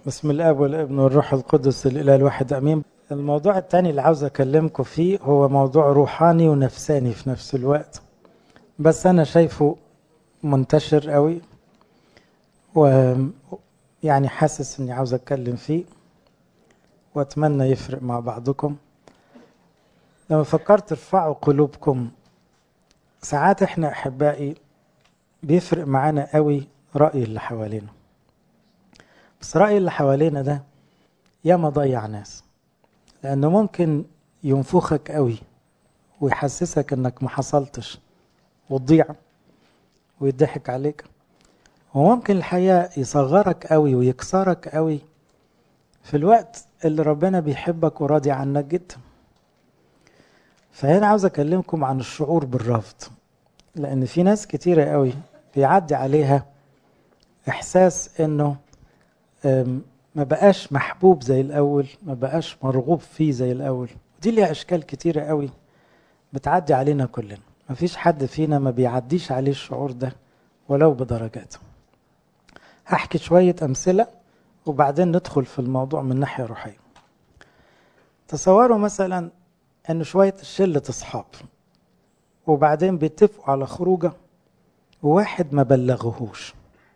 بسم الاب والابن والروح القدس الاله الواحد امين الموضوع الثاني اللي عاوز اكلمكم فيه هو موضوع روحاني ونفساني في نفس الوقت بس انا شايفه منتشر قوي و يعني حاسس اني عاوز اتكلم فيه واتمنى يفرق مع بعضكم لما فكرت ارفعوا قلوبكم ساعات احنا احبائي بيفرق معانا قوي رأي اللي حوالينا بس رأي اللي حوالينا ده ياما ضيع ناس لأنه ممكن ينفخك قوي ويحسسك انك ما حصلتش وتضيع ويضحك عليك وممكن الحقيقة يصغرك قوي ويكسرك قوي في الوقت اللي ربنا بيحبك وراضي عنك جدا فهنا عاوز اكلمكم عن الشعور بالرفض لان في ناس كتيرة قوي بيعدي عليها احساس انه ما بقاش محبوب زي الاول ما بقاش مرغوب فيه زي الاول دي ليها اشكال كتيرة قوي بتعدي علينا كلنا ما فيش حد فينا ما بيعديش عليه الشعور ده ولو بدرجات هحكي شوية امثلة وبعدين ندخل في الموضوع من ناحية روحية تصوروا مثلا ان شوية شلة اصحاب وبعدين بيتفقوا على خروجه وواحد ما بلغهوش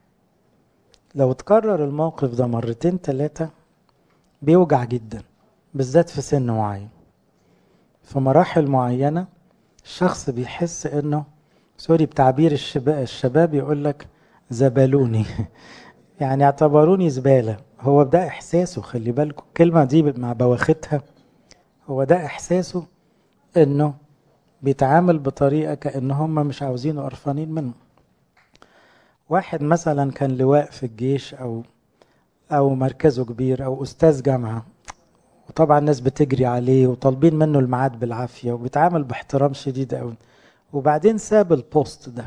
لو تكرر الموقف ده مرتين تلاتة بيوجع جدا بالذات في سن معين في مراحل معينة الشخص بيحس انه سوري بتعبير الشباب الشباب يقول لك زبلوني يعني اعتبروني زبالة هو ده احساسه خلي بالكم الكلمة دي مع بواختها هو ده احساسه انه بيتعامل بطريقة كأن هم مش عاوزينه قرفانين منه واحد مثلا كان لواء في الجيش او او مركزه كبير او استاذ جامعه وطبعا الناس بتجري عليه وطالبين منه الميعاد بالعافيه وبيتعامل باحترام شديد قوي وبعدين ساب البوست ده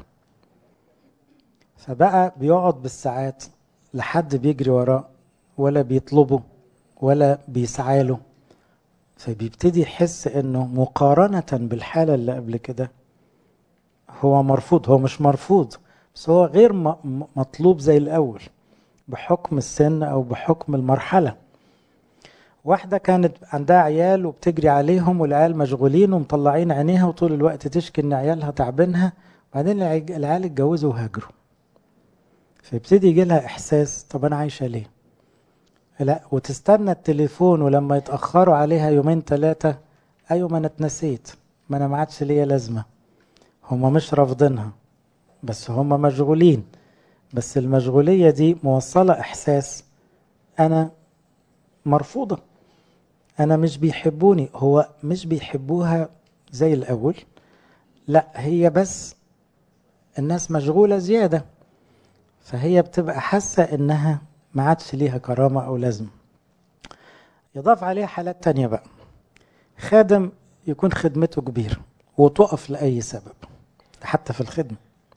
فبقى بيقعد بالساعات لحد بيجري وراه ولا بيطلبه ولا بيسعى له فبيبتدي يحس انه مقارنة بالحالة اللي قبل كده هو مرفوض هو مش مرفوض بس هو غير مطلوب زي الأول بحكم السن أو بحكم المرحلة واحدة كانت عندها عيال وبتجري عليهم والعيال مشغولين ومطلعين عينيها وطول الوقت تشكي ان عيالها تعبينها وبعدين العيال اتجوزوا وهاجروا فيبتدي يجي لها احساس طب انا عايشه ليه لا وتستنى التليفون ولما يتاخروا عليها يومين ثلاثه ايوه ما انا اتنسيت ما انا ما عادش ليا لازمه هما مش رافضينها بس هم مشغولين بس المشغولية دي موصلة إحساس أنا مرفوضة أنا مش بيحبوني هو مش بيحبوها زي الأول لا هي بس الناس مشغولة زيادة فهي بتبقى حاسة إنها ما عادش ليها كرامة أو لازمة يضاف عليها حالات تانية بقى خادم يكون خدمته كبيرة وتقف لأي سبب حتى في الخدمة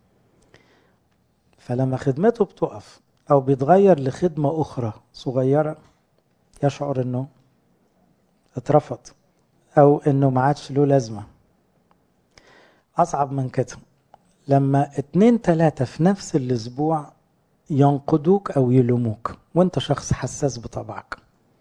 فلما خدمته بتقف او بيتغير لخدمة اخرى صغيرة يشعر انه اترفض او انه ما عادش له لازمة اصعب من كده لما اتنين تلاتة في نفس الاسبوع ينقدوك او يلوموك وانت شخص حساس بطبعك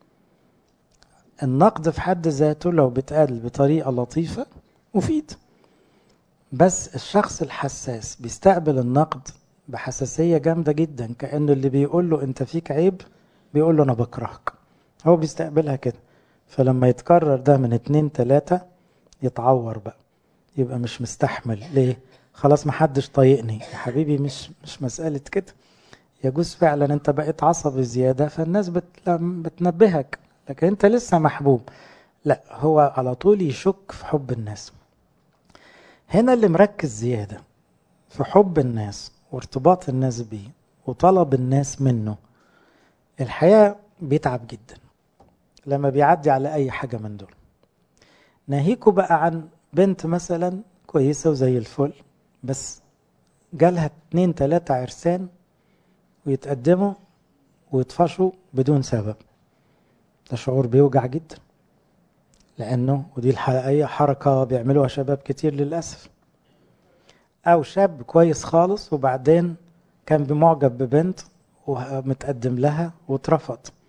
النقد في حد ذاته لو بيتقال بطريقة لطيفة مفيد بس الشخص الحساس بيستقبل النقد بحساسية جامدة جدا كأنه اللي بيقول له أنت فيك عيب بيقول له أنا بكرهك هو بيستقبلها كده فلما يتكرر ده من اتنين تلاتة يتعور بقى يبقى مش مستحمل ليه خلاص محدش طايقني يا حبيبي مش مش مسألة كده يجوز فعلا انت بقيت عصبي زيادة فالناس بت... بتنبهك لكن انت لسه محبوب لا هو على طول يشك في حب الناس هنا اللي مركز زيادة في حب الناس وارتباط الناس بيه وطلب الناس منه الحياة بيتعب جدا لما بيعدي على أي حاجة من دول ناهيكوا بقى عن بنت مثلا كويسة وزي الفل بس جالها اتنين تلاتة عرسان ويتقدموا ويطفشوا بدون سبب ده شعور بيوجع جدا لأنه ودي الحقيقة حركة بيعملوها شباب كتير للأسف او شاب كويس خالص وبعدين كان بمعجب ببنت ومتقدم لها واترفض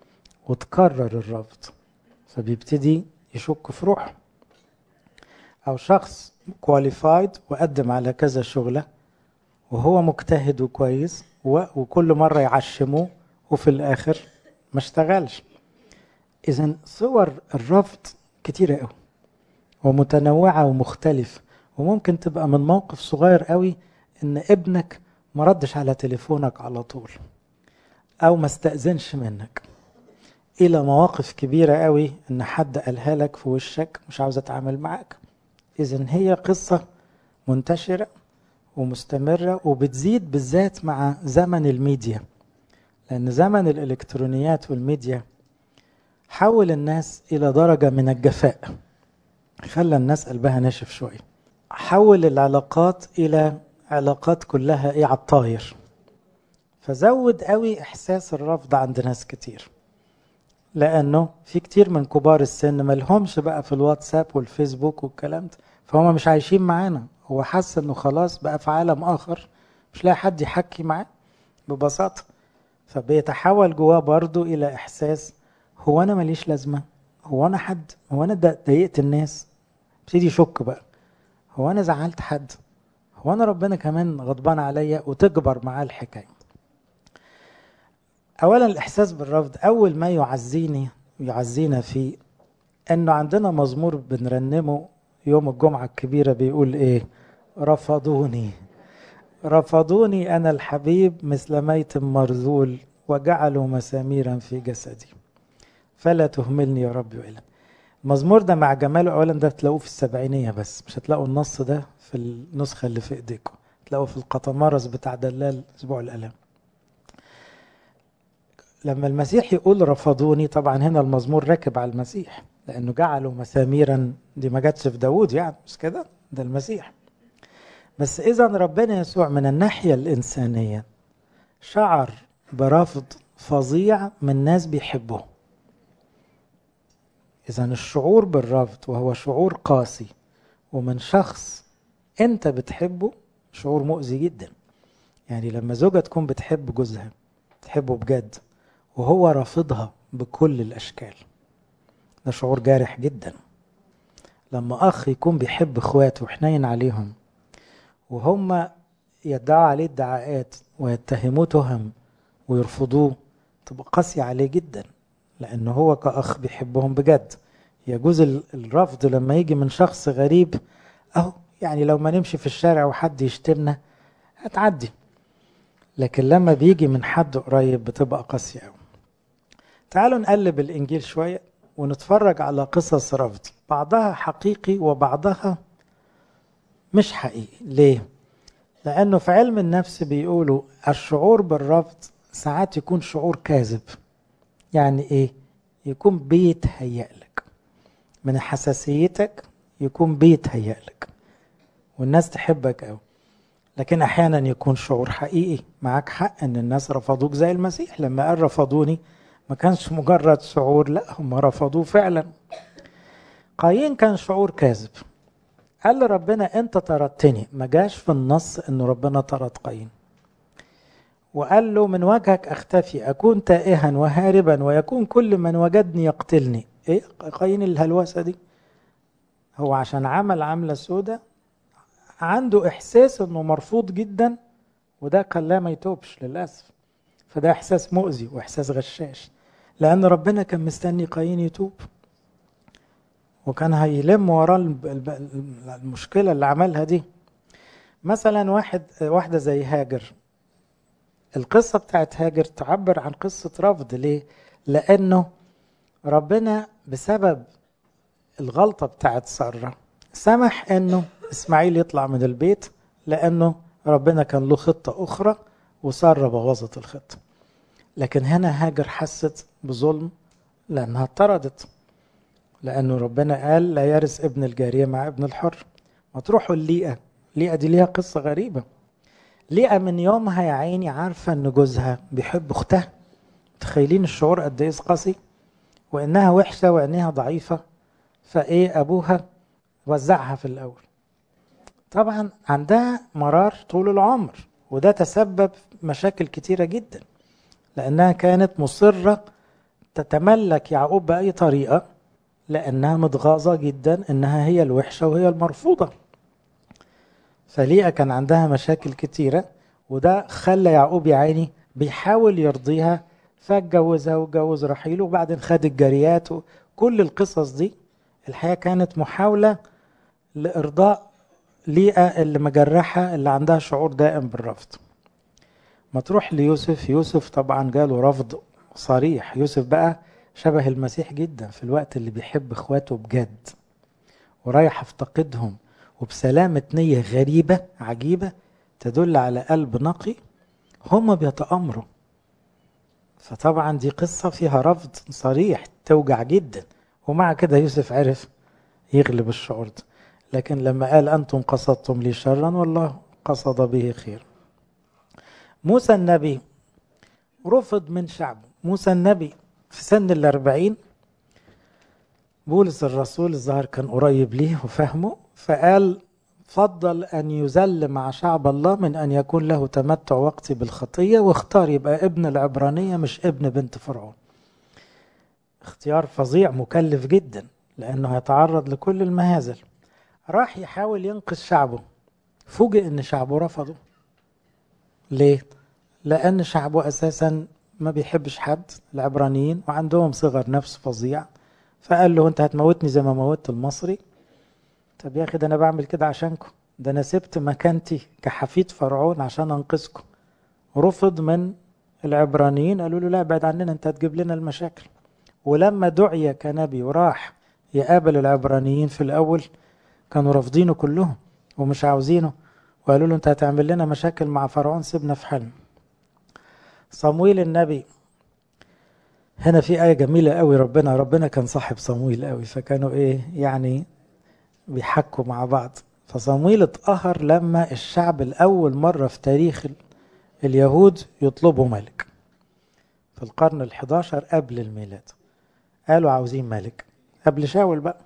وتكرر الرفض فبيبتدي يشك في روحه او شخص كواليفايد وقدم على كذا شغله وهو مجتهد وكويس وكل مره يعشموه وفي الاخر ما اشتغلش اذا صور الرفض كتيره قوي ومتنوعه ومختلفه وممكن تبقى من موقف صغير قوي ان ابنك ما ردش على تليفونك على طول او ما استأذنش منك الى مواقف كبيرة قوي ان حد قالها لك في وشك مش عاوز اتعامل معاك اذا هي قصة منتشرة ومستمرة وبتزيد بالذات مع زمن الميديا لان زمن الالكترونيات والميديا حول الناس الى درجة من الجفاء خلى الناس قلبها ناشف شوية حول العلاقات الى علاقات كلها ايه على الطاير فزود قوي احساس الرفض عند ناس كتير لانه في كتير من كبار السن ملهمش بقى في الواتساب والفيسبوك والكلام ده فهم مش عايشين معانا هو حس انه خلاص بقى في عالم اخر مش لاقي حد يحكي معاه ببساطه فبيتحول جواه برضه الى احساس هو انا ماليش لازمه هو انا حد هو انا ضايقت الناس ابتدي يشك بقى هو انا زعلت حد هو انا ربنا كمان غضبان عليا وتكبر معاه الحكايه اولا الاحساس بالرفض اول ما يعزيني يعزينا فيه انه عندنا مزمور بنرنمه يوم الجمعه الكبيره بيقول ايه رفضوني رفضوني انا الحبيب مثل ميت مرذول وجعلوا مساميرا في جسدي فلا تهملني يا رب وإلا المزمور ده مع جماله اولا ده تلاقوه في السبعينيه بس مش هتلاقوا النص ده في النسخه اللي في ايديكم تلاقوه في القطمارس بتاع دلال اسبوع الالام لما المسيح يقول رفضوني طبعا هنا المزمور راكب على المسيح لانه جعلوا مساميرا دي ما جاتش في داوود يعني مش كده ده المسيح بس اذا ربنا يسوع من الناحيه الانسانيه شعر برفض فظيع من ناس بيحبوه اذا الشعور بالرفض وهو شعور قاسي ومن شخص انت بتحبه شعور مؤذي جدا يعني لما زوجة تكون بتحب جوزها تحبه بجد وهو رافضها بكل الاشكال ده شعور جارح جدا لما اخ يكون بيحب اخواته وحنين عليهم وهم يدعوا عليه ادعاءات ويتهموه تهم ويرفضوه تبقى قاسية عليه جدا لأنه هو كأخ بيحبهم بجد يجوز الرفض لما يجي من شخص غريب أهو يعني لو ما نمشي في الشارع وحد يشتمنا هتعدي لكن لما بيجي من حد قريب بتبقى قاسية أوي تعالوا نقلب الإنجيل شوية ونتفرج على قصص رفض بعضها حقيقي وبعضها مش حقيقي ليه؟ لأنه في علم النفس بيقولوا الشعور بالرفض ساعات يكون شعور كاذب يعني إيه؟ يكون بيتهيأ لك من حساسيتك يكون بيتهيأ لك والناس تحبك أوي لكن أحيانا يكون شعور حقيقي معاك حق إن الناس رفضوك زي المسيح لما قال رفضوني ما كانش مجرد شعور لا هم رفضوه فعلا قايين كان شعور كاذب قال لربنا انت طردتني ما جاش في النص ان ربنا طرد قايين وقال له من وجهك اختفي اكون تائها وهاربا ويكون كل من وجدني يقتلني ايه قايين الهلوسه دي هو عشان عمل عمله سودة عنده احساس انه مرفوض جدا وده خلاه ما يتوبش للاسف فده احساس مؤذي واحساس غشاش لان ربنا كان مستني قايين يتوب وكان هيلم وراه المشكله اللي عملها دي مثلا واحد واحده زي هاجر القصه بتاعت هاجر تعبر عن قصه رفض ليه لانه ربنا بسبب الغلطه بتاعت ساره سمح انه اسماعيل يطلع من البيت لانه ربنا كان له خطه اخرى وساره بوظت الخطه لكن هنا هاجر حست بظلم لانها اطردت لانه ربنا قال لا يرث ابن الجاريه مع ابن الحر ما تروحوا الليئه ليئه دي ليها قصه غريبه ليئه من يومها يا عيني عارفه ان جوزها بيحب اختها متخيلين الشعور قد ايه قاسي وانها وحشه وعينيها ضعيفه فايه ابوها وزعها في الاول طبعا عندها مرار طول العمر وده تسبب مشاكل كتيره جدا لانها كانت مصره تتملك يعقوب بأي طريقة لأنها متغاظة جدا إنها هي الوحشة وهي المرفوضة فليئة كان عندها مشاكل كتيرة وده خلى يعقوب يا عيني بيحاول يرضيها فاتجوزها واتجوز رحيل وبعدين خد الجريات وكل القصص دي الحقيقة كانت محاولة لإرضاء ليئة اللي مجرحة اللي عندها شعور دائم بالرفض ما تروح ليوسف يوسف طبعا جاله رفض صريح يوسف بقى شبه المسيح جدا في الوقت اللي بيحب اخواته بجد ورايح افتقدهم وبسلامة نية غريبة عجيبة تدل على قلب نقي هم بيتأمروا فطبعا دي قصة فيها رفض صريح توجع جدا ومع كده يوسف عرف يغلب الشعور ده لكن لما قال أنتم قصدتم لي شرا والله قصد به خير موسى النبي رفض من شعبه موسى النبي في سن الأربعين بولس الرسول الظاهر كان قريب ليه وفهمه فقال فضل أن يذل مع شعب الله من أن يكون له تمتع وقتي بالخطية واختار يبقى ابن العبرانية مش ابن بنت فرعون اختيار فظيع مكلف جدا لأنه هيتعرض لكل المهازل راح يحاول ينقذ شعبه فوجئ ان شعبه رفضه ليه لان شعبه اساسا ما بيحبش حد العبرانيين وعندهم صغر نفس فظيع فقال له انت هتموتني زي ما موتت المصري طب يا اخي ده انا بعمل كده عشانكم ده انا سبت مكانتي كحفيد فرعون عشان انقذكم رفض من العبرانيين قالوا له لا ابعد عننا انت هتجيب لنا المشاكل ولما دعي كنبي وراح يقابل العبرانيين في الاول كانوا رافضينه كلهم ومش عاوزينه وقالوا له انت هتعمل لنا مشاكل مع فرعون سيبنا في حالنا صمويل النبي هنا في آية جميلة قوي ربنا ربنا كان صاحب صمويل قوي فكانوا ايه يعني بيحكوا مع بعض فصمويل اتقهر لما الشعب الأول مرة في تاريخ اليهود يطلبوا ملك في القرن الحداشر قبل الميلاد قالوا عاوزين ملك قبل شاول بقى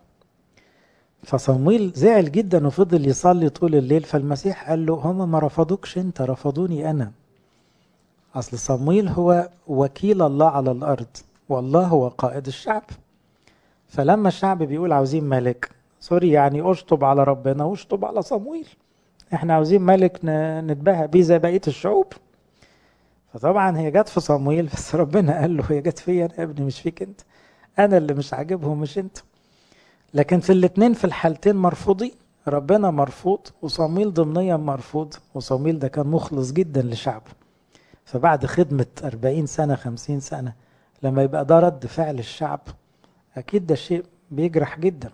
فصمويل زعل جدا وفضل يصلي طول الليل فالمسيح قال له هم ما رفضوكش انت رفضوني انا اصل صمويل هو وكيل الله على الارض والله هو قائد الشعب فلما الشعب بيقول عاوزين ملك سوري يعني اشطب على ربنا واشطب على صمويل احنا عاوزين ملك نتباهى بيه زي بقيه الشعوب فطبعا هي جت في صمويل بس ربنا قال له هي جت فيا انا يا ابني مش فيك انت انا اللي مش عاجبهم مش انت لكن في الاثنين في الحالتين مرفوضين ربنا مرفوض وصمويل ضمنيا مرفوض وصمويل ده كان مخلص جدا لشعبه فبعد خدمة 40 سنة 50 سنة لما يبقى ده رد فعل الشعب أكيد ده شيء بيجرح جدا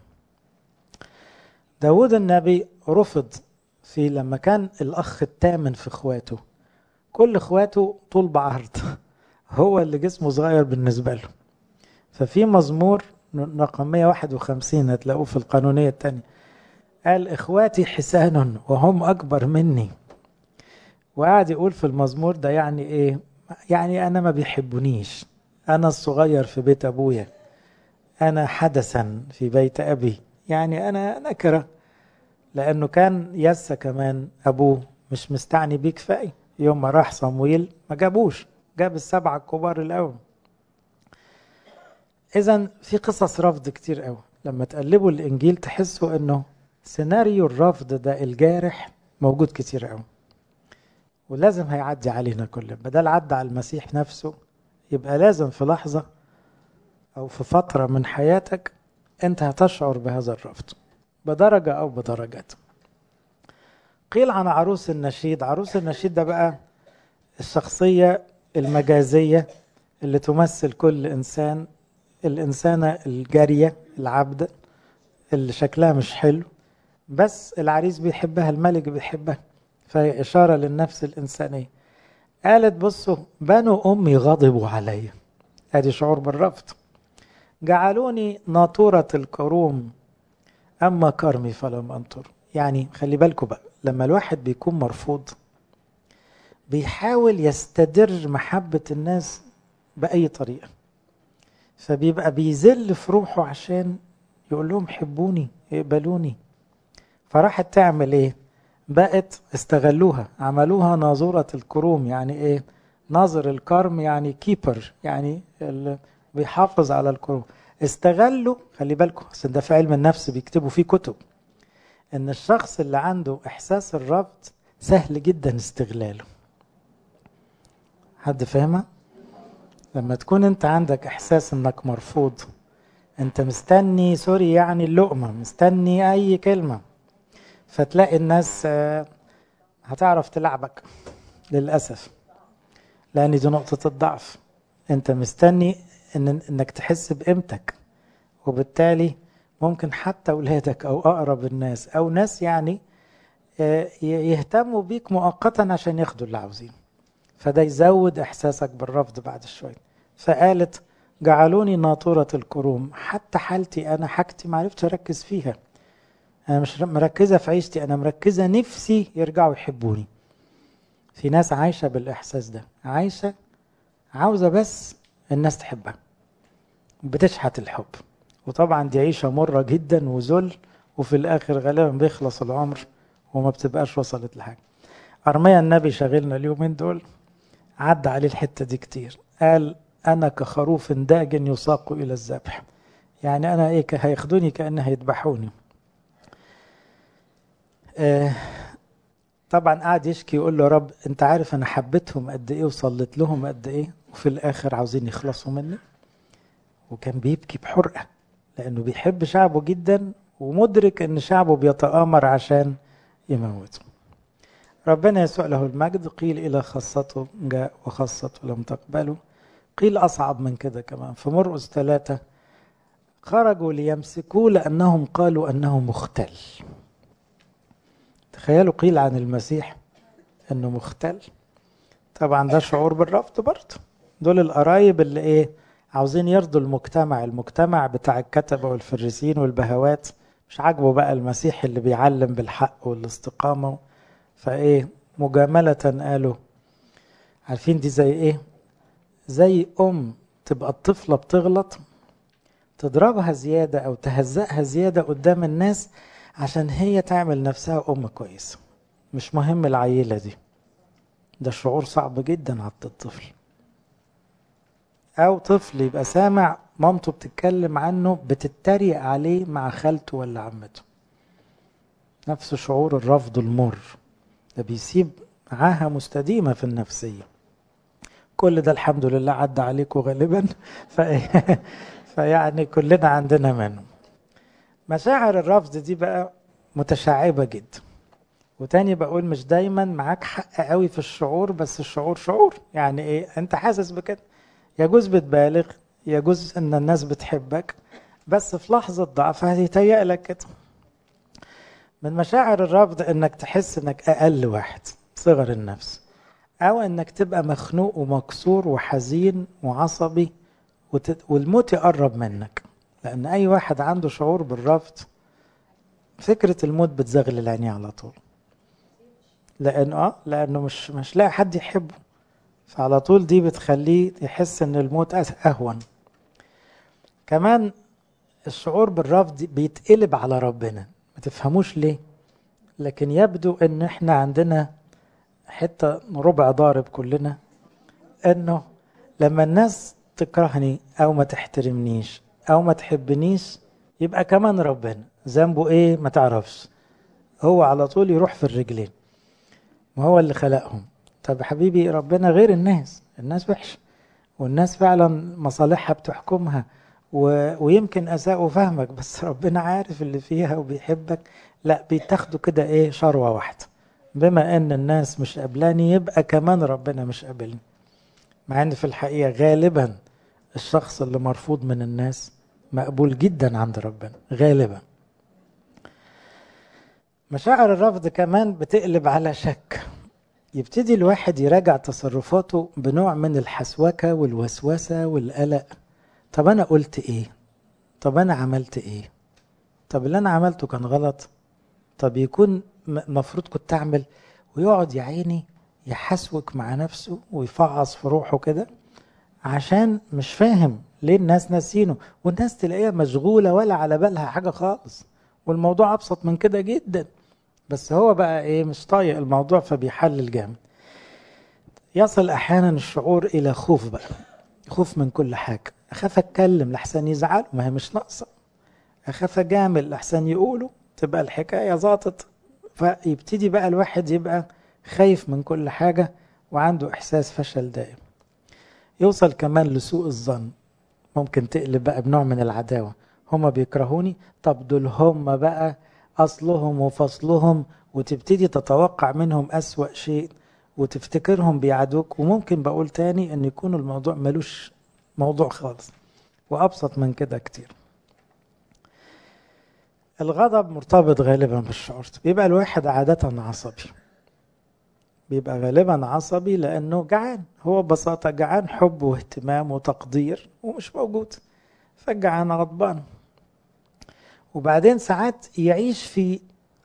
داود النبي رفض في لما كان الأخ الثامن في إخواته كل إخواته طول بعرض هو اللي جسمه صغير بالنسبة له ففي مزمور رقم 151 هتلاقوه في القانونية الثانية قال إخواتي حسان وهم أكبر مني وقعد يقول في المزمور ده يعني إيه يعني أنا ما بيحبونيش أنا الصغير في بيت أبويا أنا حدثا في بيت أبي يعني أنا نكرة لأنه كان يسا كمان أبوه مش مستعني بيه كفاية يوم ما راح صمويل ما جابوش جاب السبعة الكبار الأول إذا في قصص رفض كتير قوي لما تقلبوا الإنجيل تحسوا إنه سيناريو الرفض ده الجارح موجود كتير قوي ولازم هيعدي علينا كلنا بدل عدى على المسيح نفسه يبقى لازم في لحظة أو في فترة من حياتك أنت هتشعر بهذا الرفض بدرجة أو بدرجات قيل عن عروس النشيد عروس النشيد ده بقى الشخصية المجازية اللي تمثل كل إنسان الإنسانة الجارية العبدة اللي شكلها مش حلو بس العريس بيحبها الملك بيحبها فهي إشارة للنفس الإنسانية قالت بصوا بنو أمي غضبوا علي ادي شعور بالرفض جعلوني ناطورة الكروم أما كرمي فلم أنطر يعني خلي بالكم بقى لما الواحد بيكون مرفوض بيحاول يستدر محبة الناس بأي طريقة فبيبقى بيذل في روحه عشان يقول لهم حبوني اقبلوني فراحت تعمل ايه بقت استغلوها عملوها ناظورة الكروم يعني ايه ناظر الكرم يعني كيبر يعني بيحافظ على الكروم استغلوا خلي بالكم عشان ده في علم النفس بيكتبوا فيه كتب ان الشخص اللي عنده احساس الرفض سهل جدا استغلاله حد فاهمها لما تكون انت عندك احساس انك مرفوض انت مستني سوري يعني اللقمة مستني اي كلمة فتلاقي الناس هتعرف تلعبك للأسف لأن دي نقطة الضعف انت مستني إن انك تحس بقيمتك وبالتالي ممكن حتى أولادك أو أقرب الناس أو ناس يعني يهتموا بيك مؤقتا عشان ياخدوا اللي عاوزينه فده يزود إحساسك بالرفض بعد شوية فقالت جعلوني ناطورة الكروم حتى حالتي أنا حاجتي معرفتش أركز فيها أنا مش مركزة في عيشتي أنا مركزة نفسي يرجعوا يحبوني في ناس عايشة بالإحساس ده عايشة عاوزة بس الناس تحبها بتشحت الحب وطبعا دي عيشة مرة جدا وذل وفي الآخر غالبا بيخلص العمر وما بتبقاش وصلت لحاجة أرميا النبي شاغلنا اليومين دول عدى عليه الحتة دي كتير قال أنا كخروف داج يساق إلى الذبح يعني أنا إيه هياخدوني كأنه هيذبحوني آه طبعا قعد يشكي يقول له رب انت عارف انا حبيتهم قد ايه وصليت لهم قد ايه وفي الاخر عاوزين يخلصوا مني وكان بيبكي بحرقه لانه بيحب شعبه جدا ومدرك ان شعبه بيتآمر عشان يموته ربنا يسوع له المجد قيل الى خاصته جاء وخاصته لم تقبله قيل اصعب من كده كمان في مرقس ثلاثة خرجوا ليمسكوه لانهم قالوا انه مختل تخيلوا قيل عن المسيح انه مختل طبعا ده شعور بالرفض برضه دول القرايب اللي ايه عاوزين يرضوا المجتمع المجتمع بتاع الكتبة والفريسين والبهوات مش عاجبه بقى المسيح اللي بيعلم بالحق والاستقامة فايه مجاملة قالوا عارفين دي زي ايه زي ام تبقى الطفلة بتغلط تضربها زيادة او تهزقها زيادة قدام الناس عشان هي تعمل نفسها أم كويسة مش مهم العيلة دي ده شعور صعب جدا على الطفل أو طفل يبقى سامع مامته بتتكلم عنه بتتريق عليه مع خالته ولا عمته نفس شعور الرفض المر ده بيسيب عاهة مستديمة في النفسية كل ده الحمد لله عدى عليكم غالبا فيعني كلنا عندنا منه مشاعر الرفض دي بقى متشعبة جدا وتاني بقول مش دايما معاك حق قوي في الشعور بس الشعور شعور يعني ايه انت حاسس بكده يجوز بتبالغ يجوز ان الناس بتحبك بس في لحظة ضعف هيتهيأ لك كده من مشاعر الرفض انك تحس انك اقل واحد صغر النفس او انك تبقى مخنوق ومكسور وحزين وعصبي وت... والموت يقرب منك لأن أي واحد عنده شعور بالرفض فكرة الموت بتزغلل عينيه على طول لأنه آه لأنه مش مش لاقي حد يحبه فعلى طول دي بتخليه يحس إن الموت أهون كمان الشعور بالرفض بيتقلب على ربنا ما تفهموش ليه لكن يبدو إن إحنا عندنا حتة ربع ضارب كلنا إنه لما الناس تكرهني أو ما تحترمنيش او ما تحبنيش يبقى كمان ربنا ذنبه ايه ما تعرفش هو على طول يروح في الرجلين وهو اللي خلقهم طب حبيبي ربنا غير الناس الناس وحشة والناس فعلا مصالحها بتحكمها و... ويمكن اساءوا فهمك بس ربنا عارف اللي فيها وبيحبك لا بيتاخدوا كده ايه شروة واحدة بما ان الناس مش قبلاني يبقى كمان ربنا مش قابلني مع ان في الحقيقة غالبا الشخص اللي مرفوض من الناس مقبول جدا عند ربنا غالبا مشاعر الرفض كمان بتقلب على شك يبتدي الواحد يراجع تصرفاته بنوع من الحسوكة والوسوسة والقلق طب أنا قلت إيه طب أنا عملت إيه طب اللي أنا عملته كان غلط طب يكون مفروض كنت أعمل ويقعد يا عيني يحسوك مع نفسه ويفعص في روحه كده عشان مش فاهم ليه الناس ناسينه والناس تلاقيها مشغولة ولا على بالها حاجة خالص والموضوع أبسط من كده جدا بس هو بقى إيه مش طايق الموضوع فبيحلل جامد يصل أحيانا الشعور إلى خوف بقى خوف من كل حاجة اخاف اتكلم لحسن يزعلوا ما هي مش ناقصه اخاف اجامل لحسن يقولوا تبقى الحكايه ظاطت فيبتدي بقى الواحد يبقى خايف من كل حاجه وعنده احساس فشل دائم يوصل كمان لسوء الظن ممكن تقلب بقى بنوع من العداوه هما بيكرهوني طب دول هما بقى اصلهم وفصلهم وتبتدي تتوقع منهم اسوا شيء وتفتكرهم بيعادوك وممكن بقول تاني ان يكون الموضوع ملوش موضوع خالص وابسط من كده كتير الغضب مرتبط غالبا بالشعور بيبقى الواحد عادة عصبي بيبقى غالبا عصبي لانه جعان هو ببساطة جعان حب واهتمام وتقدير ومش موجود فجعان غضبان وبعدين ساعات يعيش في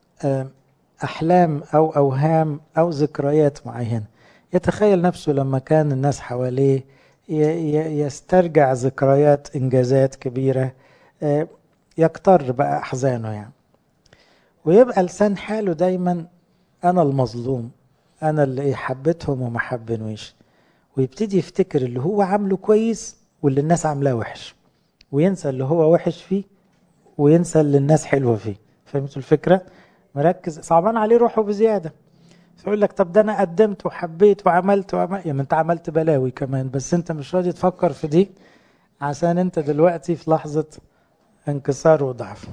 أحلام أو أوهام أو ذكريات معينة يتخيل نفسه لما كان الناس حواليه يسترجع ذكريات إنجازات كبيرة يكتر بقى أحزانه يعني ويبقى لسان حاله دايما أنا المظلوم أنا اللي حبيتهم وما حبنوش ويبتدي يفتكر اللي هو عامله كويس واللي الناس عاملاه وحش وينسى اللي هو وحش فيه وينسى اللي الناس حلوة فيه فهمتوا الفكرة؟ مركز صعبان عليه روحه بزيادة فيقول لك طب ده انا قدمت وحبيت وعملت وعملت يعني انت عملت بلاوي كمان بس انت مش راضي تفكر في دي عشان انت دلوقتي في لحظة انكسار وضعف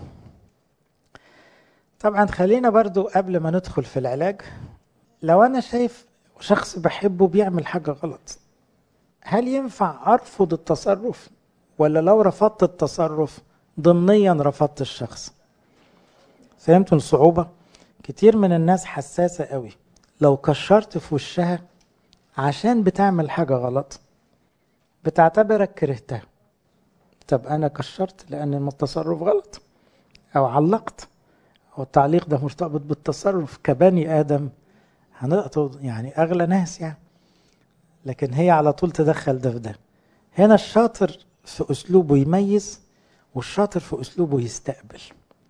طبعا خلينا برضو قبل ما ندخل في العلاج لو انا شايف شخص بحبه بيعمل حاجة غلط هل ينفع ارفض التصرف ولا لو رفضت التصرف ضمنيا رفضت الشخص فهمتوا الصعوبة كتير من الناس حساسة قوي لو كشرت في وشها عشان بتعمل حاجة غلط بتعتبرك كرهتها طب أنا كشرت لأن التصرف غلط أو علقت والتعليق ده مرتبط بالتصرف كبني آدم هنقطع يعني أغلى ناس يعني لكن هي على طول تدخل ده في ده هنا الشاطر في أسلوبه يميز والشاطر في أسلوبه يستقبل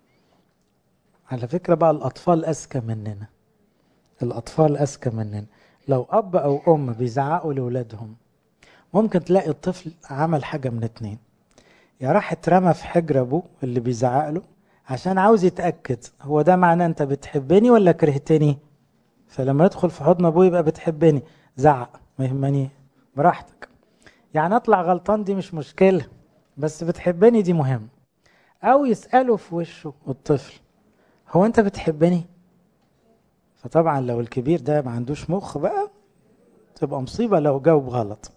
على فكرة بقى الأطفال أذكى مننا الأطفال أذكى مننا لو أب أو أم بيزعقوا لأولادهم ممكن تلاقي الطفل عمل حاجة من اتنين يا راح اترمى في حجر أبوه اللي بيزعق له عشان عاوز يتأكد هو ده معناه أنت بتحبني ولا كرهتني فلما يدخل في حضن أبوه يبقى بتحبني زعق ما يهمني براحتك يعني أطلع غلطان دي مش مشكلة بس بتحبني دي مهم أو يسأله في وشه الطفل هو انت بتحبني فطبعا لو الكبير ده ما عندوش مخ بقى تبقى مصيبه لو جاوب غلط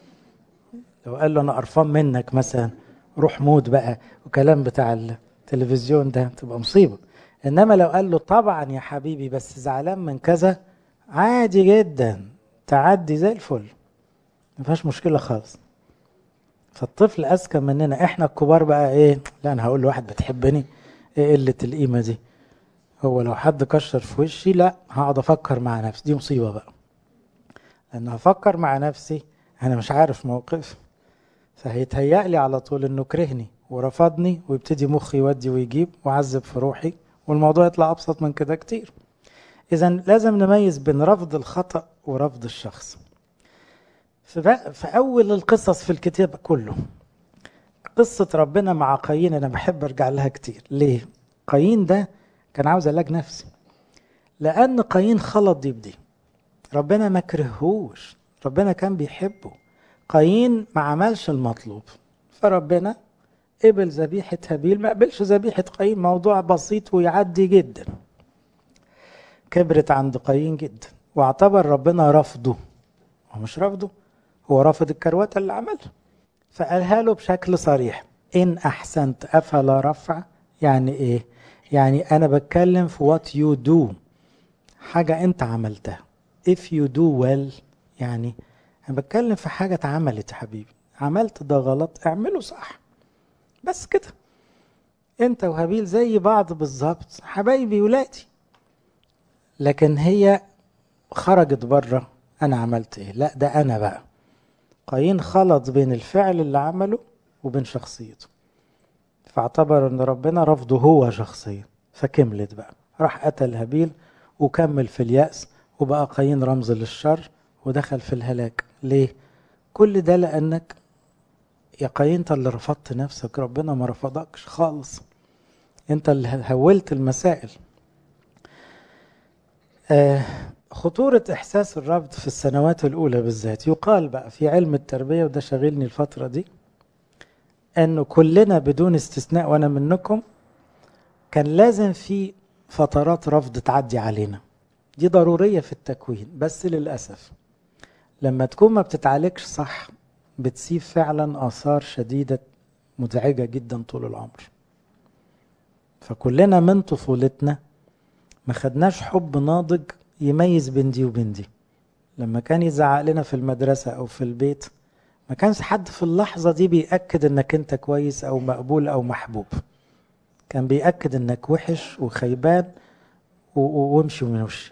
لو قال له انا قرفان منك مثلا روح موت بقى وكلام بتاع التلفزيون ده تبقى مصيبه انما لو قال له طبعا يا حبيبي بس زعلان من كذا عادي جدا تعدي زي الفل ما فيهاش مشكله خالص فالطفل اذكى مننا احنا الكبار بقى ايه لا انا هقول لواحد بتحبني ايه قله القيمه دي هو لو حد كشر في وشي لا هقعد افكر مع نفسي دي مصيبه بقى لان هفكر مع نفسي انا مش عارف موقف فهيتهيأ لي على طول انه كرهني ورفضني ويبتدي مخي يودي ويجيب وعذب في روحي والموضوع يطلع ابسط من كده كتير اذا لازم نميز بين رفض الخطا ورفض الشخص في, في اول القصص في الكتاب كله قصة ربنا مع قايين أنا بحب أرجع لها كتير ليه؟ قايين ده كان عاوز علاج نفسي لأن قايين خلط دي بدي ربنا ما كرهوش ربنا كان بيحبه قايين ما عملش المطلوب فربنا قبل ذبيحة هابيل ما قبلش ذبيحة قايين موضوع بسيط ويعدي جدا كبرت عند قايين جدا واعتبر ربنا رفضه هو مش رفضه هو رافض الكروته اللي عملها فقالها له بشكل صريح إن أحسنت أفلا رفع يعني إيه؟ يعني أنا بتكلم في what you do حاجة أنت عملتها if you do well يعني أنا بتكلم في حاجة اتعملت يا حبيبي عملت ده غلط اعمله صح بس كده أنت وهابيل زي بعض بالظبط حبايبي ولادي لكن هي خرجت بره أنا عملت إيه؟ لا ده أنا بقى قايين خلط بين الفعل اللي عمله وبين شخصيته فاعتبر ان ربنا رفضه هو شخصيا فكملت بقى راح قتل هابيل وكمل في اليأس وبقى قايين رمز للشر ودخل في الهلاك ليه كل ده لانك يا قايين انت اللي رفضت نفسك ربنا ما رفضكش خالص انت اللي هولت المسائل آه خطورة إحساس الرفض في السنوات الأولى بالذات يقال بقى في علم التربية وده شاغلني الفترة دي أنه كلنا بدون استثناء وأنا منكم كان لازم في فترات رفض تعدي علينا دي ضرورية في التكوين بس للأسف لما تكون ما بتتعالجش صح بتسيب فعلا آثار شديدة مزعجة جدا طول العمر فكلنا من طفولتنا ما خدناش حب ناضج يميز بين دي وبين دي لما كان يزعق لنا في المدرسة أو في البيت ما كانش حد في اللحظة دي بيأكد انك انت كويس او مقبول او محبوب كان بيأكد انك وحش وخيبان وامشي ومن وشي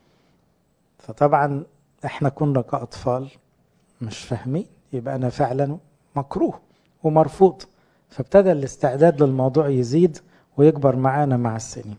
فطبعا احنا كنا كأطفال مش فاهمين يبقى انا فعلا مكروه ومرفوض فابتدى الاستعداد للموضوع يزيد ويكبر معانا مع السنين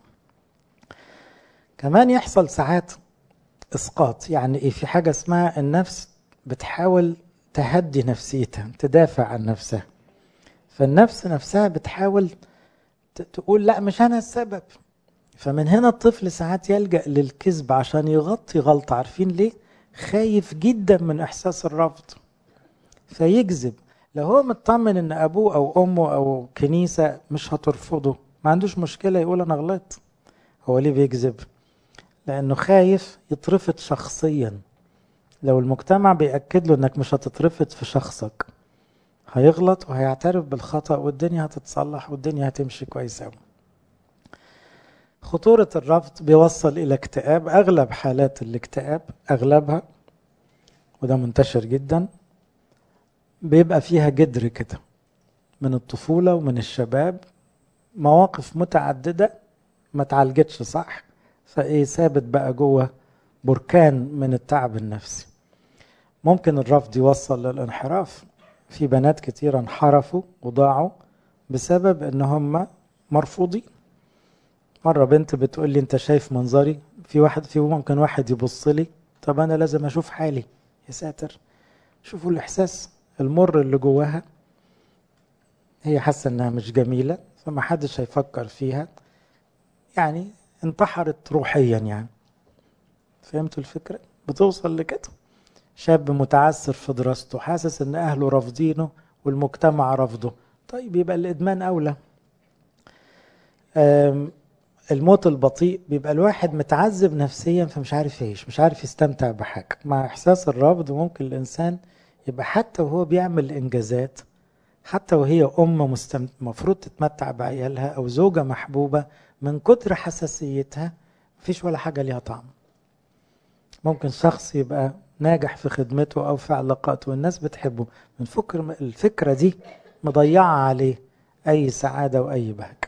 كمان يحصل ساعات اسقاط يعني ايه في حاجه اسمها النفس بتحاول تهدي نفسيتها تدافع عن نفسها فالنفس نفسها بتحاول تقول لا مش انا السبب فمن هنا الطفل ساعات يلجا للكذب عشان يغطي غلطه عارفين ليه خايف جدا من احساس الرفض فيكذب لو هو مطمن ان ابوه او امه او كنيسه مش هترفضه ما عندوش مشكله يقول انا غلطت هو ليه بيكذب لانه خايف يترفض شخصيا لو المجتمع بيأكد له انك مش هتترفض في شخصك هيغلط وهيعترف بالخطأ والدنيا هتتصلح والدنيا هتمشي كويس قوي خطورة الرفض بيوصل إلى اكتئاب أغلب حالات الاكتئاب أغلبها وده منتشر جدا بيبقى فيها جدر كده من الطفولة ومن الشباب مواقف متعددة ما تعالجتش صح فايه ثابت بقى جوه بركان من التعب النفسي ممكن الرفض يوصل للانحراف في بنات كتير انحرفوا وضاعوا بسبب ان هم مرفوضين مرة بنت بتقول لي انت شايف منظري في واحد في ممكن واحد يبص لي طب انا لازم اشوف حالي يا ساتر شوفوا الاحساس المر اللي جواها هي حاسه انها مش جميله فما حدش هيفكر فيها يعني انتحرت روحيا يعني فهمتوا الفكرة بتوصل لكده شاب متعثر في دراسته حاسس ان اهله رافضينه والمجتمع رافضه طيب يبقى الادمان اولى الموت البطيء بيبقى الواحد متعذب نفسيا فمش عارف يعيش مش عارف يستمتع بحاجة مع احساس الرفض ممكن الانسان يبقى حتى وهو بيعمل انجازات حتى وهي ام مستم... مفروض تتمتع بعيالها او زوجة محبوبة من كتر حساسيتها مفيش ولا حاجة ليها طعم ممكن شخص يبقى ناجح في خدمته أو في علاقاته والناس بتحبه من فكر الفكرة دي مضيعة عليه أي سعادة وأي بهجة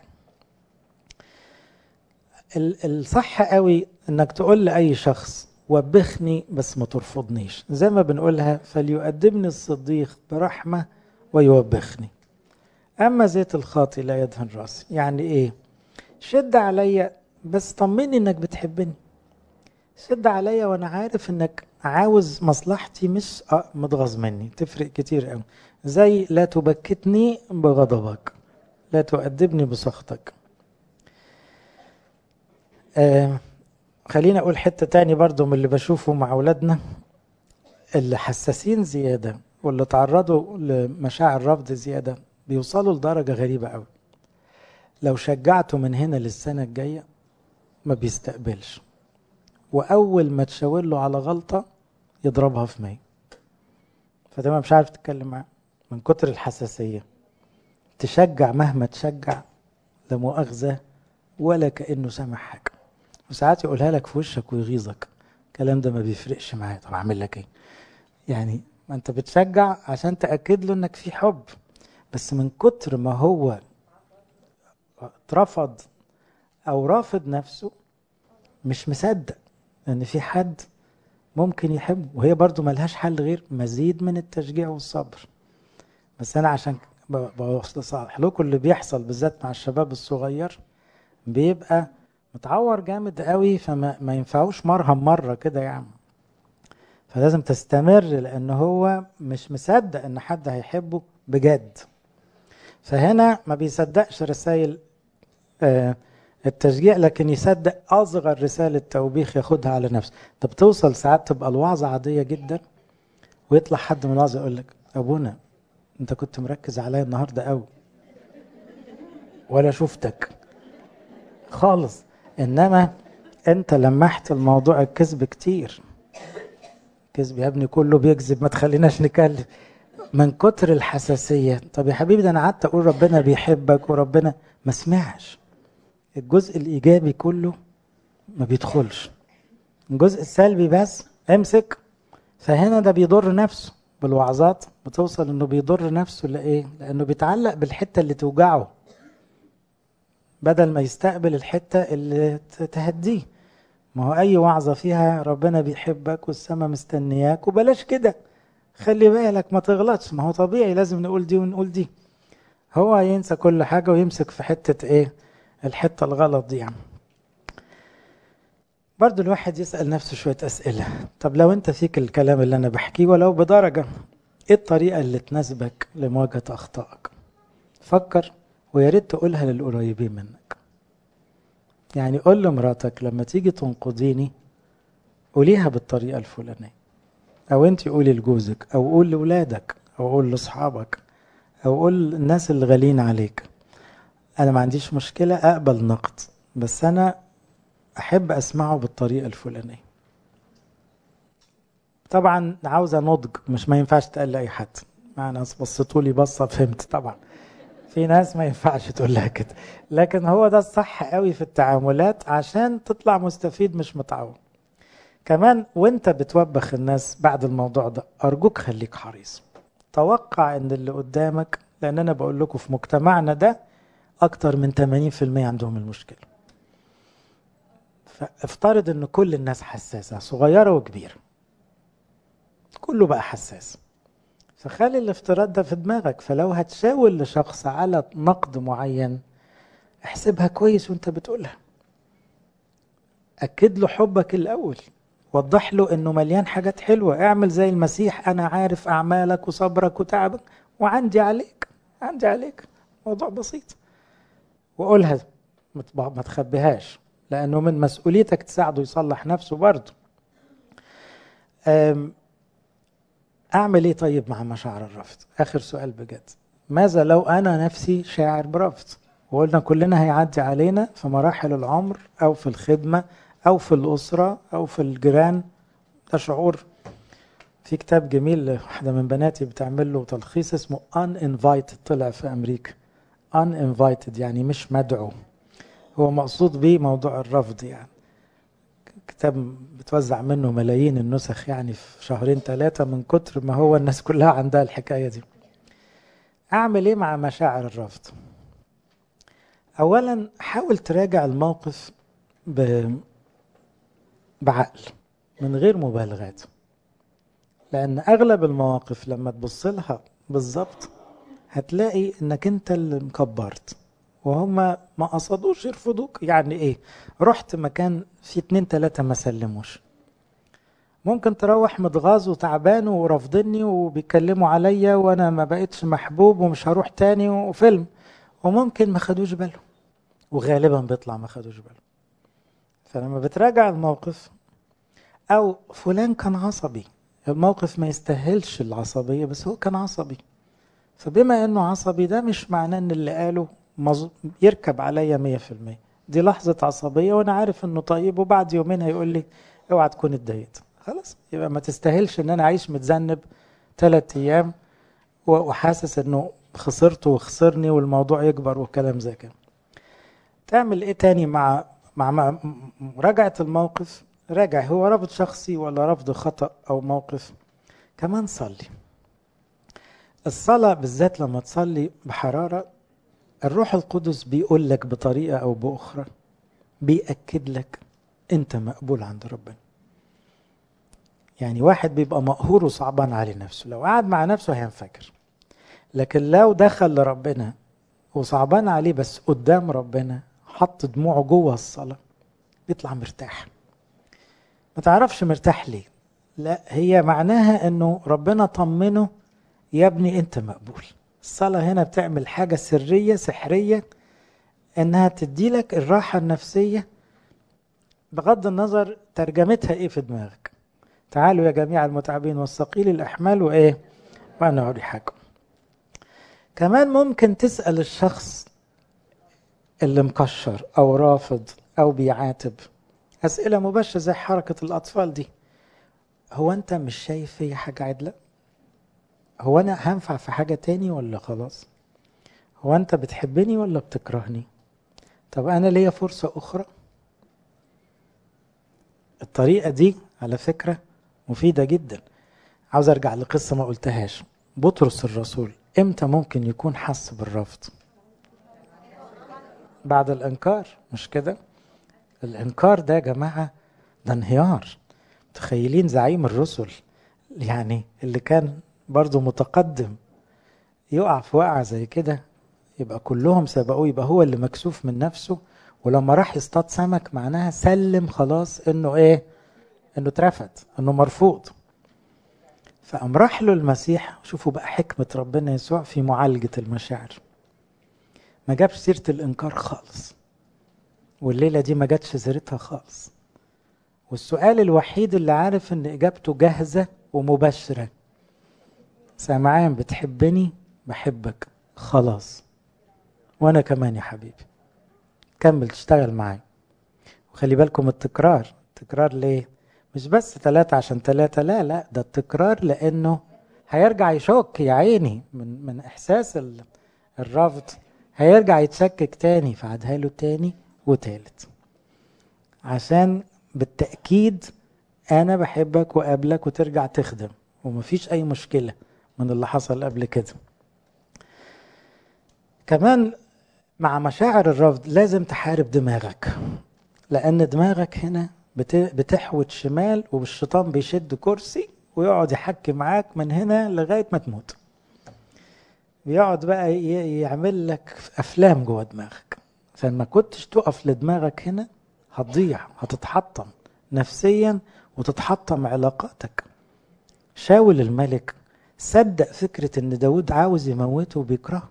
الصح قوي انك تقول لأي شخص وبخني بس ما ترفضنيش زي ما بنقولها فليؤدبني الصديق برحمة ويوبخني أما زيت الخاطي لا يدهن راسي يعني إيه شد عليا بس طمني انك بتحبني شد عليا وانا عارف انك عاوز مصلحتي مش متغاظ مني تفرق كتير قوي زي لا تبكتني بغضبك لا تؤدبني بسخطك آه خليني اقول حتة تاني برضو من اللي بشوفه مع اولادنا اللي حساسين زيادة واللي تعرضوا لمشاعر رفض زيادة بيوصلوا لدرجة غريبة قوي لو شجعته من هنا للسنة الجاية ما بيستقبلش وأول ما تشاور له على غلطة يضربها في مية فتبقى مش عارف تتكلم معاه من كتر الحساسية تشجع مهما تشجع لا مؤاخذة ولا كأنه سامع حاجة وساعات يقولها لك في وشك ويغيظك الكلام ده ما بيفرقش معاه طب اعمل لك ايه يعني ما انت بتشجع عشان تأكد له انك في حب بس من كتر ما هو اترفض او رافض نفسه مش مصدق ان في حد ممكن يحبه وهي برضو ملهاش حل غير مزيد من التشجيع والصبر بس انا عشان بصلح لكم اللي بيحصل بالذات مع الشباب الصغير بيبقى متعور جامد قوي فما ما ينفعوش مرهم مره كده يعني فلازم تستمر لان هو مش مصدق ان حد هيحبه بجد فهنا ما بيصدقش رسائل آه التشجيع لكن يصدق اصغر رساله توبيخ ياخدها على نفسه طب توصل ساعات تبقى الوعظه عاديه جدا ويطلع حد من الوعظه يقول لك ابونا انت كنت مركز عليا النهارده قوي ولا شفتك خالص انما انت لمحت الموضوع الكذب كتير كذب يا ابني كله بيكذب ما تخليناش نكلم من كتر الحساسية طب يا حبيبي ده انا قعدت اقول ربنا بيحبك وربنا ما سمعش الجزء الايجابي كله ما بيدخلش الجزء السلبي بس امسك فهنا ده بيضر نفسه بالوعظات بتوصل انه بيضر نفسه لايه لانه بيتعلق بالحته اللي توجعه بدل ما يستقبل الحته اللي تهديه ما هو اي وعظه فيها ربنا بيحبك والسما مستنياك وبلاش كده خلي بالك ما تغلطش ما هو طبيعي لازم نقول دي ونقول دي هو ينسى كل حاجه ويمسك في حته ايه الحته الغلط دي يعني برضو الواحد يسأل نفسه شوية أسئلة طب لو أنت فيك الكلام اللي أنا بحكيه ولو بدرجة إيه الطريقة اللي تناسبك لمواجهة أخطائك فكر ويا ريت تقولها للقريبين منك يعني قول لمراتك لما تيجي تنقضيني قوليها بالطريقة الفلانية أو أنت قولي لجوزك أو قول لولادك أو قول لأصحابك أو قول الناس اللي غاليين عليك أنا ما عنديش مشكلة أقبل نقد بس أنا أحب أسمعه بالطريقة الفلانية طبعا عاوزة نضج مش ما ينفعش تقول لأي حد مع ناس بصتوا لي بصة فهمت طبعا في ناس ما ينفعش تقول لها كده لكن هو ده الصح قوي في التعاملات عشان تطلع مستفيد مش متعود كمان وانت بتوبخ الناس بعد الموضوع ده ارجوك خليك حريص توقع ان اللي قدامك لان انا بقول لكم في مجتمعنا ده اكتر من 80% عندهم المشكله فافترض ان كل الناس حساسه صغيره وكبيره كله بقى حساس فخلي الافتراض ده في دماغك فلو هتشاور لشخص على نقد معين احسبها كويس وانت بتقولها اكد له حبك الاول وضح له انه مليان حاجات حلوه اعمل زي المسيح انا عارف اعمالك وصبرك وتعبك وعندي عليك عندي عليك موضوع بسيط وقولها ما تخبيهاش لانه من مسؤوليتك تساعده يصلح نفسه برضه اعمل ايه طيب مع مشاعر الرفض اخر سؤال بجد ماذا لو انا نفسي شاعر برفض وقلنا كلنا هيعدي علينا في مراحل العمر او في الخدمه او في الاسره او في الجيران ده شعور في كتاب جميل واحده من بناتي بتعمل له تلخيص اسمه uninvited طلع في امريكا uninvited يعني مش مدعو هو مقصود بيه موضوع الرفض يعني كتاب بتوزع منه ملايين النسخ يعني في شهرين ثلاثة من كتر ما هو الناس كلها عندها الحكاية دي أعمل إيه مع مشاعر الرفض أولا حاول تراجع الموقف ب... بعقل من غير مبالغات لأن أغلب المواقف لما تبص لها بالظبط هتلاقي إنك أنت اللي مكبرت وهم ما قصدوش يرفضوك يعني ايه رحت مكان في اتنين تلاتة ما سلموش ممكن تروح متغاظ وتعبان ورافضني وبيتكلموا عليا وانا ما بقتش محبوب ومش هروح تاني وفيلم وممكن ما خدوش بالهم وغالبا بيطلع ما خدوش بالهم فلما بتراجع الموقف او فلان كان عصبي الموقف ما يستاهلش العصبية بس هو كان عصبي فبما انه عصبي ده مش معناه ان اللي قاله مز... يركب عليا مية في المية دي لحظة عصبية وانا عارف انه طيب وبعد يومين هيقول لي اوعى تكون اتضايقت خلاص يبقى ما تستاهلش ان انا اعيش متذنب ثلاث ايام وحاسس انه خسرته وخسرني والموضوع يكبر وكلام زي كده تعمل ايه تاني مع مع مراجعة الموقف راجع هو رفض شخصي ولا رفض خطأ او موقف كمان صلي الصلاة بالذات لما تصلي بحرارة الروح القدس بيقول لك بطريقة أو بأخرى بيأكد لك أنت مقبول عند ربنا يعني واحد بيبقى مقهور وصعبان عليه نفسه لو قعد مع نفسه هينفجر لكن لو دخل لربنا وصعبان عليه بس قدام ربنا حط دموعه جوه الصلاة بيطلع مرتاح ما تعرفش مرتاح ليه لا هي معناها انه ربنا طمنه يا ابني انت مقبول الصلاة هنا بتعمل حاجة سرية سحرية انها تدي لك الراحة النفسية بغض النظر ترجمتها ايه في دماغك تعالوا يا جميع المتعبين والثقيل الاحمال وايه وانا اريحكم كمان ممكن تسأل الشخص اللي مكشر او رافض او بيعاتب اسئلة مباشرة زي حركة الاطفال دي هو انت مش شايف في حاجة عدلة هو انا هنفع في حاجة تاني ولا خلاص هو انت بتحبني ولا بتكرهني طب انا ليا فرصة اخرى الطريقة دي على فكرة مفيدة جدا عاوز ارجع لقصة ما قلتهاش بطرس الرسول امتى ممكن يكون حس بالرفض بعد الانكار مش كده الانكار ده يا جماعة ده انهيار متخيلين زعيم الرسل يعني اللي كان برضه متقدم يقع في وقعة زي كده يبقى كلهم سبقوه يبقى هو اللي مكسوف من نفسه ولما راح يصطاد سمك معناها سلم خلاص انه ايه انه اترفض انه مرفوض فقام راح له المسيح شوفوا بقى حكمة ربنا يسوع في معالجة المشاعر ما جابش سيرة الإنكار خالص والليلة دي ما جاتش سيرتها خالص والسؤال الوحيد اللي عارف ان اجابته جاهزة ومباشرة سامعان بتحبني بحبك خلاص وانا كمان يا حبيبي كمل تشتغل معايا وخلي بالكم التكرار تكرار ليه مش بس ثلاثة عشان ثلاثة لا لا ده التكرار لانه هيرجع يشك يا عيني من من احساس الرفض هيرجع يتشكك تاني فعدها له تاني وتالت عشان بالتأكيد أنا بحبك وقابلك وترجع تخدم ومفيش أي مشكلة من اللي حصل قبل كده كمان مع مشاعر الرفض لازم تحارب دماغك لأن دماغك هنا بتحوت شمال والشيطان بيشد كرسي ويقعد يحكي معاك من هنا لغاية ما تموت بيقعد بقى يعمل لك أفلام جوه دماغك فما كنتش تقف لدماغك هنا هتضيع هتتحطم نفسيا وتتحطم علاقاتك شاول الملك صدق فكرة ان داود عاوز يموته وبيكرهه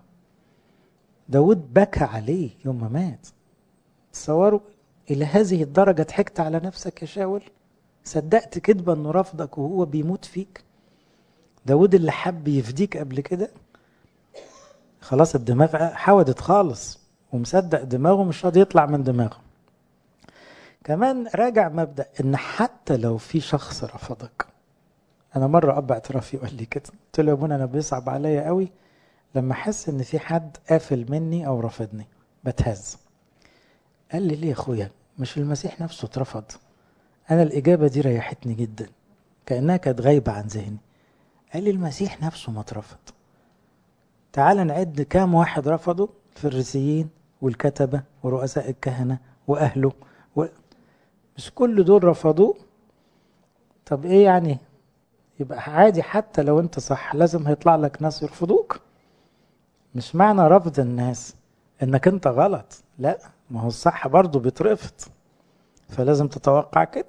داود بكى عليه يوم ما مات تصوروا الى هذه الدرجة ضحكت على نفسك يا شاول صدقت كذبة انه رفضك وهو بيموت فيك داود اللي حب يفديك قبل كده خلاص الدماغ حودت خالص ومصدق دماغه مش راضي يطلع من دماغه كمان راجع مبدأ ان حتى لو في شخص رفضك انا مرة اب اعترافي قال لي كده قلت له يا ابونا انا بيصعب عليا قوي لما احس ان في حد قافل مني او رافضني بتهز قال لي ليه يا اخويا مش المسيح نفسه اترفض انا الاجابة دي ريحتني جدا كأنها كانت غايبة عن ذهني قال لي المسيح نفسه ما اترفض تعال نعد كام واحد رفضوا الفريسيين والكتبة ورؤساء الكهنة وأهله و... مش كل دول رفضوه طب ايه يعني يبقى عادي حتى لو انت صح لازم هيطلع لك ناس يرفضوك مش معنى رفض الناس انك انت غلط لا ما هو الصح برضه بيترفض فلازم تتوقع كده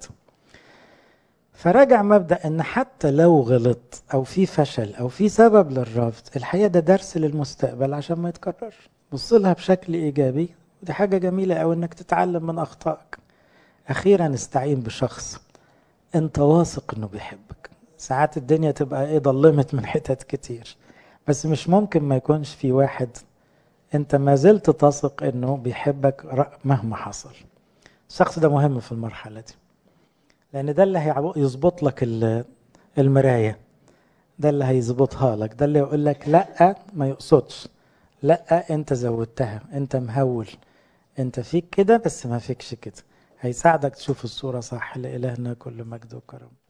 فراجع مبدأ ان حتى لو غلط او في فشل او في سبب للرفض الحقيقة ده درس للمستقبل عشان ما يتكررش بص لها بشكل ايجابي ودي حاجة جميلة او انك تتعلم من اخطائك اخيرا استعين بشخص انت واثق انه بيحبك ساعات الدنيا تبقى ايه ضلمت من حتت كتير بس مش ممكن ما يكونش في واحد انت ما زلت تثق انه بيحبك مهما حصل الشخص ده مهم في المرحلة دي لان ده اللي هيظبط لك المراية ده اللي هيظبطها لك ده اللي يقول لك لا ما يقصدش لا انت زودتها انت مهول انت فيك كده بس ما فيكش كده هيساعدك تشوف الصورة صح لإلهنا كل مجد وكرم